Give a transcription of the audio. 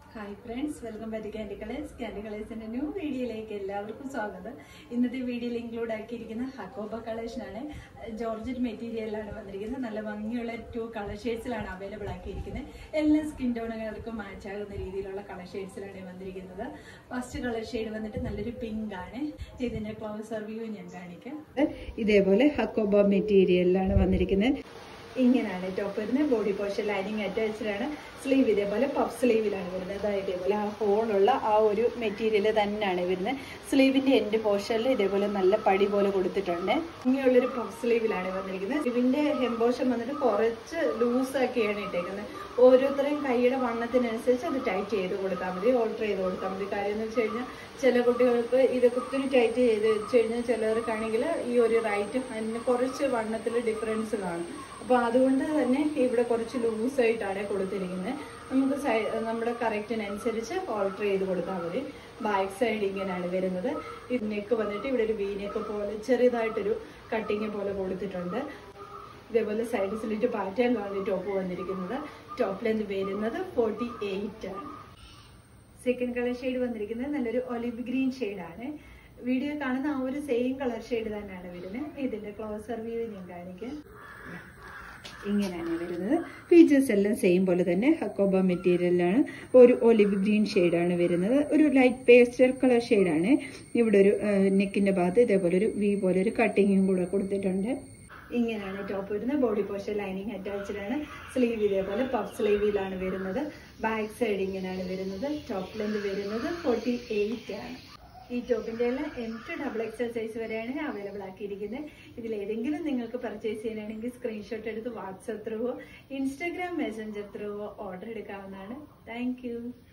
hi friends welcome back candy colours candy കളേഴ്സിന്റെ new വീഡിയോയിലേക്ക് എല്ലാവർക്കും സ്വാഗതം ഇന്നത്തെ വീഡിയോയിൽ ഇൻക്ലൂഡ് ആക്കിയിരിക്കുന്ന ഹക്കോബ കളേഴ്സിനാണ് ജോർജറ്റ് മെറ്റീരിയലാണ് വന്നിരിക്കുന്നത് നല്ല ഭംഗിയുള്ള ടു കളർ ഷെയ്ഡ്സിലാണ് അവൈലബിൾ ആക്കിയിരിക്കുന്നത് എല്ലാ സ്കിൻ ടോണുകൾക്കും മാച്ച് ആകുന്ന രീതിയിലുള്ള കളർ ഷെയ്ഡ്സിലാണ് വന്നിരിക്കുന്നത് ഫസ്റ്റ് കളർ ഷെയ്ഡ് വന്നിട്ട് നല്ലൊരു പിങ്ക് ആണ് ഇതിന്റെ ക്ലോസർ വ്യൂ ഞാൻ കാണിക്കാം ഇതേപോലെ ഹക്കോബ മെറ്റീരിയലിലാണ് വന്നിരിക്കുന്നത് ഇങ്ങനെയാണ് ടോപ്പ് വരുന്നത് ബോഡി പോർഷൻ ലൈനിങ് അറ്റാച്ച്ഡ് ആണ് സ്ലീവ് ഇതേപോലെ പഫ് സ്ലീവിലാണ് വരുന്നത് അതായത് ഇതേപോലെ ആ ഹോളുള്ള ആ ഒരു മെറ്റീരിയൽ തന്നെയാണ് വരുന്നത് സ്ലീവിന്റെ എൻഡ് പോർഷനിൽ ഇതേപോലെ നല്ല പടി പോലെ കൊടുത്തിട്ടുണ്ട് ഇങ്ങനെയുള്ളൊരു പഫ് സ്ലീവിലാണ് വന്നിരിക്കുന്നത് സ്ലീവിന്റെ ഹെംപോഷൻ വന്നിട്ട് കുറച്ച് ലൂസാക്കിയാണ് ഇട്ടേക്കുന്നത് ഓരോരുത്തരെയും കൈയുടെ വണ്ണത്തിനനുസരിച്ച് അത് ടൈറ്റ് ചെയ്ത് കൊടുത്താൽ മതി ഓൾട്ടർ ചെയ്ത് കൊടുത്താൽ മതി കാര്യം എന്ന് വെച്ച് കഴിഞ്ഞാൽ ചില കുട്ടികൾക്ക് ഇതൊക്കെ ഒത്തിരി ടൈറ്റ് ചെയ്ത് വെച്ച് കഴിഞ്ഞാൽ ചിലവർക്കാണെങ്കിൽ ഈ ഒരു റൈറ്റ് അതിന് കുറച്ച് വണ്ണത്തിൽ ഡിഫറൻസ് കാണും അപ്പോൾ അതുകൊണ്ട് തന്നെ ഇവിടെ കുറച്ച് ലൂസായിട്ടാണ് കൊടുത്തിരിക്കുന്നത് നമുക്ക് സൈ നമ്മുടെ കറക്റ്റിനനുസരിച്ച് ഓൾട്ടർ ചെയ്ത് കൊടുത്താൽ മതി ബാക്ക് സൈഡ് ഇങ്ങനെയാണ് വരുന്നത് ഇത് നെക്ക് വന്നിട്ട് ഇവിടെ ഒരു വി നെക്ക് പോലെ ചെറിയതായിട്ടൊരു കട്ടിങ് പോലെ കൊടുത്തിട്ടുണ്ട് ഇതേപോലെ സൈഡ് സ്ലിറ്റ് പാറ്റേണിലാണ് ടോപ്പ് വന്നിരിക്കുന്നത് ടോപ്പ് ലെന്ത് വരുന്നത് ഫോർട്ടി എയ്റ്റ് ആണ് സെക്കൻഡ് കളർ ഷെയ്ഡ് വന്നിരിക്കുന്നത് നല്ലൊരു ഒലിവ് ഗ്രീൻ ആണ് വീഡിയോ കാണുന്ന ആ ഒരു സെയിം കളർ ഷെയ്ഡ് തന്നെയാണ് വരുന്നത് ഇതിന്റെ ക്ലോസർ വ്യൂ ഞാൻ കാണിക്കാം ഇങ്ങനെയാണ് വരുന്നത് ഫീച്ചേഴ്സ് എല്ലാം സെയിം പോലെ തന്നെ ഹക്കോബ മെറ്റീരിയലാണ് ഒരു ഒലിവ് ഗ്രീൻ ഷെയ്ഡാണ് വരുന്നത് ഒരു ലൈറ്റ് പേസ്റ്റൽ കളർ ഷെയ്ഡാണ് ഇവിടെ ഒരു നെക്കിന്റെ ഭാഗത്ത് ഇതേപോലെ ഒരു വി പോലെ ഒരു കട്ടിങ്ങും കൂടെ കൊടുത്തിട്ടുണ്ട് ഇങ്ങനെയാണ് ടോപ്പ് വരുന്നത് ബോഡി പോർഷൻ ലൈനിങ് അറ്റാച്ച്ഡ് ആണ് സ്ലീവ് ഇതേപോലെ പഫ് സ്ലീവിലാണ് വരുന്നത് ബാക്ക് സൈഡ് ഇങ്ങനെയാണ് വരുന്നത് ടോപ്പ് ലെന്ത് വരുന്നത് ഫോർട്ടി എയ്റ്റ് ആണ് ഈ ടോപ്പിന്റെ എല്ലാം M to double XL size വരെയാണ് അവൈലബിൾ ആക്കിയിരിക്കുന്നത് ഇതിൽ ഏതെങ്കിലും നിങ്ങൾക്ക് പർച്ചേസ് ചെയ്യാനാണെങ്കിൽ സ്ക്രീൻഷോട്ട് എടുത്ത് വാട്സപ്പ് ത്രൂവോ ഇൻസ്റ്റാഗ്രാം മെസ്സഞ്ചർ ത്രൂവോ ഓർഡർ എടുക്കാവുന്നതാണ് താങ്ക്